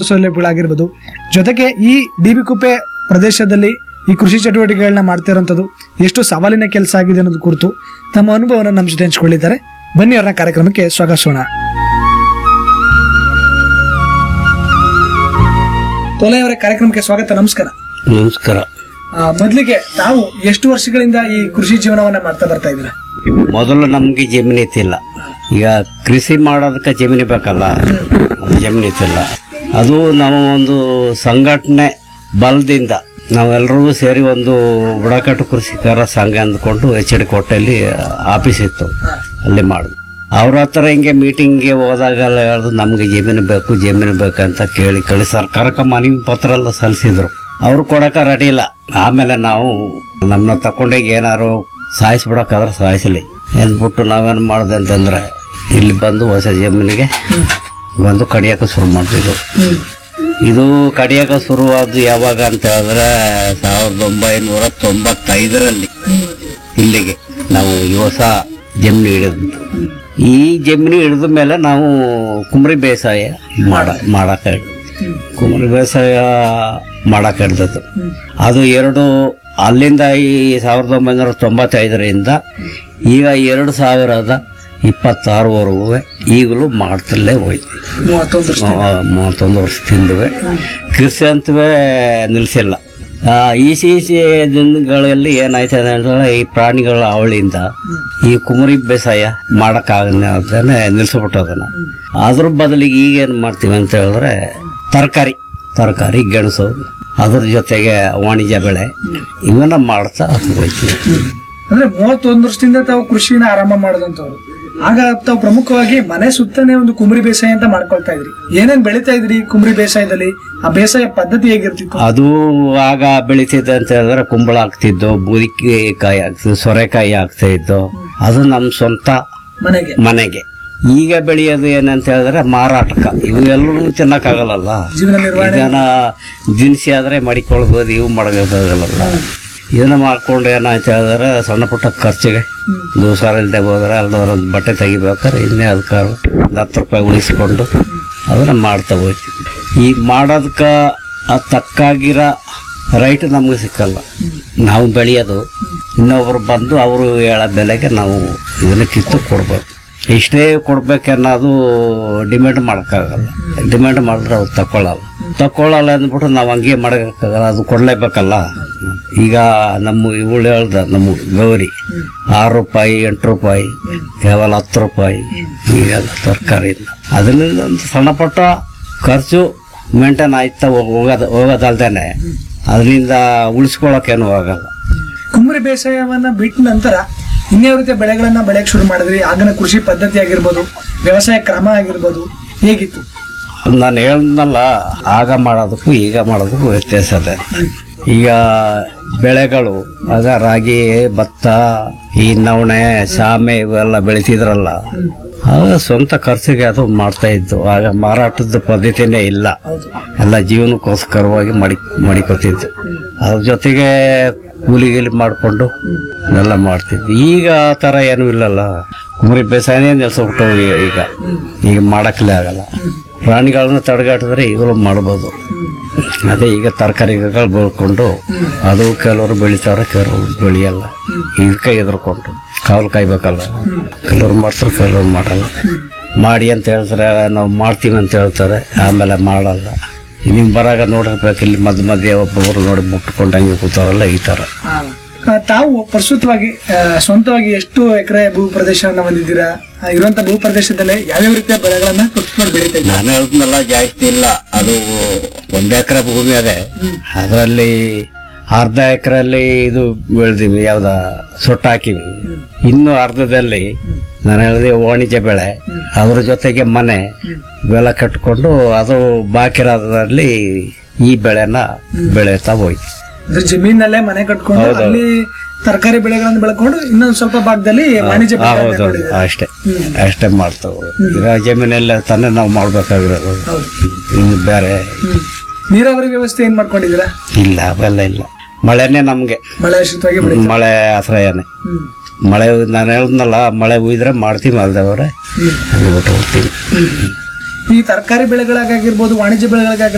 ಸೌಲಭ್ಯಗಳಾಗಿರ್ಬೋದು ಜೊತೆಗೆ ಈ D B ಕುಪ್ಪೆ ಪ್ರದೇಶದಲ್ಲಿ ಈ ಕೃಷಿ ಚಟುವಟಿಕೆಗಳನ್ನ ಮಾಡ್ತಿರೋಂಥದ್ದು ಎಷ್ಟು ಸವಾಲಿನ ಕೆಲಸ ಆಗಿದೆ ಅನ್ನೋದು ಕುರಿತು ತಮ್ಮ ಅನುಭವನ ನಮ್ಮ ಜೊತೆ ಹಂಚ್ಕೊಳ್ಳಿದ್ದಾರೆ ಬನ್ನಿ ಅವರ ಕಾರ್ಯಕ್ರಮಕ್ಕೆ ಸ್ವಾಗತಿಸೋಣ ತೋಲೆ ಅವರ ಕಾರ್ಯಕ್ರಮಕ್ಕೆ ಸ್ವಾಗತ ನಮಸ್ಕಾರ ನಮಸ್ಕಾರ ಆ, ಮೊದ್ಲಿಗೆ ತಾವು ಎಷ್ಟು ವರ್ಷಗಳಿಂದ ಈ ಕೃಷಿ ಜೀವನವನ್ನ ಮಾಡ್ತಾ ಬರ್ತಾ ಇದ್ದೀರಾ ಮೊದಲು ನಮ್ಗೆ ಜಮೀನು ಇತ್ತಿಲ್ಲ ಈಗ ಕೃಷಿ ಮಾಡೋದಕ್ಕೆ ಜಮೀನು ಬೇಕಲ್ಲ ಅದು ಜಮೀನು ಇತ್ತಿಲ್ಲ ಅದು ನಾವು ಒಂದು ಸಂಘಟನೆ ಬಲದಿಂದ ನಾವೆಲ್ಲರೂ ಸೇರಿ ಒಂದು ಬುಡಕಟ್ಟು ಕೃಷಿಕರ ಸಂಘ ಅಂದ್ಕೊಂಡು ಎಚ್ ಡಿ ಕೋಟೆಯಲ್ಲಿ ಆಫೀಸ್ ಇತ್ತು ಅಲ್ಲಿ ಮಾಡಿದ್ವಿ ಅವ್ರ ಹತ್ರ ಹಿಂಗೆ ಮೀಟಿಂಗ್ಗೆ ಹೋದಾಗೆಲ್ಲ ಹೇಳೋದು ನಮ್ಗೆ ಜಮೀನು ಬೇಕು ಜಮೀನು ಬೇಕಂತ ಕೇಳಿ ಕಳಿ ಸರ್ಕಾರಕ್ಕೆ ಮನವಿ ಪತ್ರ ಎಲ್ಲ ಸಲ್ಲಿಸಿದ್ರು ಅವ್ರು ಕೊಡಕ ರೆಡಿ ಇಲ್ಲ ಆಮೇಲೆ ನಾವು ನಮ್ಮನ್ನ ತಕೊಂಡೋಗಿ ಏನಾರು ಸಾಯಿಸ್ಬಿಡಕ್ಕಾದ್ರೆ ಸಾಯಿಸಲಿ ಅಂದ್ಬಿಟ್ಟು ನಾವೇನು ಮಾಡಿದೆ ಅಂತಂದ್ರೆ ಇಲ್ಲಿ ಬಂದು ಹೊಸ ಜಮೀನಿಗೆ ಬಂದು ಕಡಿಯಕ್ಕೆ ಶುರು ಮಾಡ್ತಿದ್ವು ಇದು ಕಡಿಯಕ ಶುರುವಾದ್ದು ಯಾವಾಗ ಅಂತ ಹೇಳಿದ್ರೆ ಸಾವಿರದ ಒಂಬೈನೂರ ತೊಂಬತ್ತೈದರಲ್ಲಿ ಇಲ್ಲಿಗೆ ನಾವು ಈ ಹೊಸ ಜಮೀನು ಹಿಡಿದ್ದು ಈ ಜಮೀನು ಹಿಡಿದ ಮೇಲೆ ನಾವು ಕುಮ್ರಿ ಬೇಸಾಯ ಮಾಡ ಮಾಡಕ ಕುಮ್ರಿ ಬೇಸಾಯ ಮಾಡಕ ಹಿಡ್ದದ್ದು ಅದು ಎರಡು ಅಲ್ಲಿಂದ ಈ ಸಾವಿರದ ಒಂಬೈನೂರ ತೊಂಬತ್ತೈದರಿಂದ ಈಗ ಎರಡು ಸಾವಿರದ ಇಪ್ಪತ್ತಾರವರೆಗೂ ಈಗಲೂ ಮಾಡ್ತಲೇ ಹೋಯ್ತು ಮೂವತ್ತೊಂದು ವರ್ಷ ಆ, ಮೂವತ್ತೊಂದು ವರ್ಷ ತಿಂದುವೆ ಕೃಷಿ ಅಂತವೇ ನಿಲ್ಲಿಸಿಲ್ಲ ಆ, ಈ ಸಿ ದಿನಗಳಲ್ಲಿ ಏನಾಯ್ತದೆ ಅಂತಂದ್ರೆ ಈ ಪ್ರಾಣಿಗಳ ಅವಳಿಯಿಂದ ಈ ಕುಮರಿ ಬೇಸಾಯ ಮಾಡಕ್ಕಾಗದೇ ನಿಲ್ಲಿಸ್ಬಿಟ್ಟದನ್ನ ಅದ್ರ ಬದಲಿಗೆ ಈಗ ಏನು ಮಾಡ್ತೀವಿ ಅಂತ ಹೇಳಿದ್ರೆ ತರಕಾರಿ ತರಕಾರಿ ಗೆಣಸು ಅದ್ರ ಜೊತೆಗೆ ವಾಣಿಜ್ಯ ಬೆಳೆ ಇವನ್ನ ಮಾಡ್ತಾ ಹೋಯ್ತೀವಿ ಅಂದ್ರೆ ಮೂವತ್ತೊಂದು ವರ್ಷದಿಂದ ತಾವು ಕೃಷಿನ ಆರಂಭ ಮಾಡಿದಂತವ್ರು ಆಗ ತಾವು ಪ್ರಮುಖವಾಗಿ ಮನೆ ಸುತ್ತನೇ ಒಂದು ಕುಮ್ರಿ ಬೇಸಾಯ ಅಂತ ಮಾಡ್ಕೊಳ್ತಾ ಇದ್ರಿ ಏನೇನ್ ಬೆಳಿತಾ ಇದ್ರಿ ಕುಮ್ರಿ ಬೇಸಾಯದಲ್ಲಿ ಆ ಬೇಸಾಯ ಪದ್ಧತಿ ಹೇಗಿರ್ತಿತ್ತು ಅದು ಆಗ ಬೆಳಿತಿದ್ದೆ ಅಂತ ಹೇಳಿದ್ರೆ ಕುಂಬಳ ಆಗ್ತಿದ್ದು ಬೂದಿಕಾಯಿ ಆಗ್ತಿದ್ದು ಸೊರೆಕಾಯಿ ಆಗ್ತಾ ಇದ್ದು ಅದು ನಮ್ಮ ಸ್ವಂತ ಮನೆಗೆ ಮನೆಗೆ ಈಗ ಬೆಳೆಯೋದು ಏನಂತ ಹೇಳಿದ್ರೆ ಮಾರಾಟಕ ಇವೆಲ್ಲರೂ ತಿನ್ನಕ್ಕಾಗಲ್ಲಲ್ಲ ಜೀವನ ನಿರ್ವಹಣೆ ಇದನ್ನ ದಿನಸಿ ಆದ್ರೆ ಮಡಿಕೊಳ್ಬೋದು ಇವು ಮಾಡೋಕ್ಕಾಗಲ್ಲ ಇದನ್ನ ಮಾಡ್ಕೊಂಡು ಏನಾಯ್ತು ಹೇಳಿದ್ರೆ ಸಣ್ಣ ಪುಟ್ಟ ಖರ್ಚಿಗೆ ದೂಸಾರ ಇಲ್ಲದೆ ಹೋದ್ರೆ ಅಲ್ದವ್ರ ಒಂದು ಬಟ್ಟೆ ತೆಗಿಬೇಕಾದ್ರೆ ಇನ್ನೇ ಅದಕ್ಕೆ ಒಂದು ಹತ್ತು ರೂಪಾಯಿ ಉಳಿಸ್ಕೊಂಡು ಅದನ್ನ ಮಾಡ್ತಾ ಹೋಗ್ತೀವಿ ಈಗ ಮಾಡೋದಕ್ಕೆ ತಕ್ಕಾಗಿರೋ ರೈಟ್ ನಮಗೆ ಸಿಕ್ಕಲ್ಲ ನಾವು ಬೆಳೆಯೋದು ಇನ್ನೊಬ್ರು ಬಂದು ಅವರು ಹೇಳೋ ಬೆಲೆಗೆ ನಾವು ಇದನ್ನ ಕಿತ್ತು ಕೊಡ್ಬೇಕು ಇಷ್ಟೇ ಕೊಡ್ಬೇಕನ್ನೋದು ಡಿಮ್ಯಾಂಡ್ ಮಾಡೋಕ್ಕಾಗಲ್ಲ ಡಿಮ್ಯಾಂಡ್ ಮಾಡಿದ್ರೆ ಅವ್ರು ತಗೊಳ್ಳಲ್ಲ ತಗೊಳ್ಳಲ್ಲ ಅಂದ್ಬಿಟ್ಟು ನಾವು ಹಂಗೆ ಮಾಡೋಕ್ಕಾಗಲ್ಲ ಅದು ಕೊಡಲೇಬೇಕಲ್ಲ ಈಗ ನಮ್ಮ ಇವಳು ಹೇಳ್ದ ನಮ್ಮ ಗೌರಿ ಆರು ರೂಪಾಯಿ ಎಂಟು ರೂಪಾಯಿ ಕೇವಲ ಹತ್ತು ರೂಪಾಯಿ ಈಗೆಲ್ಲ ತರಕಾರಿಯಿಂದ ಅದರಿಂದ ಒಂದು ಸಣ್ಣ ಪುಟ್ಟ ಖರ್ಚು ಮೇಂಟೈನ್ ಆಯ್ತಾ ಹೋಗೋದ ಹೋಗೋದಲ್ದೇನೆ ಅದರಿಂದ ಉಳಿಸ್ಕೊಳಕ್ಕೇನು ಆಗಲ್ಲ ಕುಮ್ರಿ ಬೇಸಾಯವನ್ನ ಬಿಟ್ಟ ನಂತರ ಇನ್ಯಾವ ರೀತಿಯ ಬೆಳೆಗಳನ್ನ ಬೆಳೆಯಕ್ ಶುರು ಮಾಡಿದ್ರಿ ಆಗಿನ ಕೃಷಿ ಪದ್ಧತಿ ಆಗಿರ್ಬೋದು ವ್ಯವಸಾಯ ಕ್ರಮ ಆಗಿರ್ಬೋದು ಹೇಗಿತ್ತು ನಾನು ಹೇಳ್ದಲ್ಲ ಆಗ ಮಾಡೋದಕ್ಕೂ ಈಗ ಮಾಡೋದಕ್ಕೂ ವ್ಯತ್ಯಾಸ ಇದೆ ಈಗ ಬೆಳೆಗಳು ಆಗ ರಾಗಿ ಭತ್ತ ಈ ನವಣೆ ಸಾಮೆ ಇವೆಲ್ಲ ಬೆಳಿತಿದ್ರಲ್ಲ ಆಗ ಸ್ವಂತ ಖರ್ಚಿಗೆ ಅದು ಮಾಡ್ತಾ ಇದ್ದು ಆಗ ಮಾರಾಟದ ಪದ್ಧತಿನೇ ಇಲ್ಲ ಎಲ್ಲ ಜೀವನಕ್ಕೋಸ್ಕರವಾಗಿ ಮಡಿ ಮಡಿಕೊತಿದ್ದು ಅದ್ರ ಜೊತೆಗೆ ಕೂಲಿ ಗೀಲಿ ಮಾಡಿಕೊಂಡು ಎಲ್ಲ ಮಾಡ್ತಿದ್ವಿ ಈಗ ಆ ಥರ ಏನೂ ಇಲ್ಲಲ್ಲ ಕುಮರಿ ಬೇಸಾಯನೇ ನಿಲ್ಸ್ಬಿಟ್ಟು ಈಗ ಈಗ ಮಾಡಕ್ಲೇ ಆಗಲ್ಲ ಪ್ರಾಣಿಗಳನ್ನ ತಡೆಗಟ್ಟಿದ್ರೆ ಈಗಲೂ ಮಾಡ್ಬೋದು ಅದೇ ಈಗ ತರಕಾರಿಗಳು ಬೆಳ್ಕೊಂಡು ಅದು ಕೆಲವರು ಬೆಳಿತಾವ್ರೆ ಕೆಲವರು ಬೆಳೆಯಲ್ಲ ಇದಕ್ಕೆ ಎದುರ್ಕೊಂಡು ಕಾವಲು ಕಾಯ್ಬೇಕಲ್ಲ ಕೆಲವ್ರು ಮಾಡ್ತಾರೆ ಕೆಲವ್ರು ಮಾಡಲ್ಲ ಮಾಡಿ ಅಂತ ಹೇಳ್ತಾರೆ ನಾವು ಮಾಡ್ತೀವಿ ಅಂತ ಹೇಳ್ತಾರೆ ಆಮೇಲೆ ಮಾಡಲ್ಲ ನಿಮ್ಗೆ ಬರಾಗ ನೋಡಿರ್ಬೇಕು ಇಲ್ಲಿ ಮಧ್ಯ ಮಧ್ಯೆ ಒಬ್ಬೊಬ್ರು ನೋಡಿ ಮುಟ್ಕೊಂಡು ಹಂಗೆ ಕೂತಾರಲ್ಲ ಈ ಥರ ಆ, ತಾವು ಪ್ರಸ್ತುತವಾಗಿ ಆ, ಸ್ವಂತವಾಗಿ ಎಷ್ಟು ಎಕರೆ ಭೂ ಪ್ರದೇಶವನ್ನ ಹೊಂದಿದ್ದೀರಾ ಆ, ಇರುವಂತ ಭೂ ಪ್ರದೇಶದಲ್ಲಿ ಯಾವ್ಯಾವ ರೀತಿಯ ಬೆಳೆಗಳನ್ನ ಪ್ರಸ್ತುತವಾಗಿ ಬೆಳೀತಾ ಇದ್ದೀರಾ ನಾನು ಹೇಳ್ತೀನಲ್ಲ ಜಾಸ್ತಿ ಇಲ್ಲ ಅದು ಒಂದ್ ಎಕರೆ ಭೂಮಿ ಅದೇ ಅದರಲ್ಲಿ ಅರ್ಧ ಎಕರೆಯಲ್ಲಿ ಇದು ಬೆಳೆದಿವಿ ಯಾವ್ದ ಸೊಟ್ಟು ಹಾಕಿವಿ ಇನ್ನು ಅರ್ಧದಲ್ಲಿ ನಾನು ಹೇಳಿದೆ ವಾಣಿಜ್ಯ ಬೆಳೆ ಅದ್ರ ಜೊತೆಗೆ ಮನೆ ಇವೆಲ್ಲ ಕಟ್ಕೊಂಡು ಅದು ಬಾಕಿ ಇರೋದ್ರಲ್ಲಿ ಈ ಬೆಳೆನ ಬೆಳೆತಾ ಹೋಯ್ತು ಅಂದ್ರೆ ಜಮೀನಲ್ಲೇ ಮನೆ ಕಟ್ಕೊಂಡು ಹೌದು. ಅಲ್ಲಿ ತರಕಾರಿ ಬೆಳೆಗಳನ್ನು ಬೆಳ್ಕೊಂಡು ಇನ್ನೊಂದು ಸ್ವಲ್ಪ ಭಾಗದಲ್ಲಿ ವಾಣಿಜ್ಯ ಬೆಳೆಗಳನ್ನ ಹೌದು ಬೆಳೆದಿದ್ದಾರೆ. ಅಷ್ಟೇ ಅಷ್ಟೇ ಮಾಡ್ತಾವೆ ಈಗ ಜಮೀನೆಲ್ಲ ತಾನೇ ನಾವು ಮಾಡ್ಬೇಕಾಗಿರೋದು ಹೌದು. ಇನ್ನು ಬೇರೆ ಹ್ಮ್. ನೀರಾವರಿ ವ್ಯವಸ್ಥೆ ಏನ್ ಮಾಡ್ಕೊಂಡಿದ್ದೀರಾ ಇಲ್ಲ ಅವೆಲ್ಲ ಇಲ್ಲ ಮಳೆನೇ ನಮ್ಗೆ ಮಳೆ ಆಶ್ರಿತವಾಗಿ ಬೆಳೆ ಮಳೆ ಆಶ್ರಯನೇ ಹ್ಮ್ ಮಳೆ ನಾನು ಹೇಳಿದ್ನಲ್ಲ ಮಳೆ ಉಯ್ದ್ರೆ ಮಾಡ್ತೀವಿ ಅಲ್ದವ್ರೆ ಹ್ಮ್ ಬಿಟ್ಟು ಹೋಗ್ತೀವಿ ಈ ತರಕಾರಿ ಬೆಳೆಗಳಾಗಿರ್ಬೋದು ವಾಣಿಜ್ಯ ಬೆಳೆಗಳಾಗಿ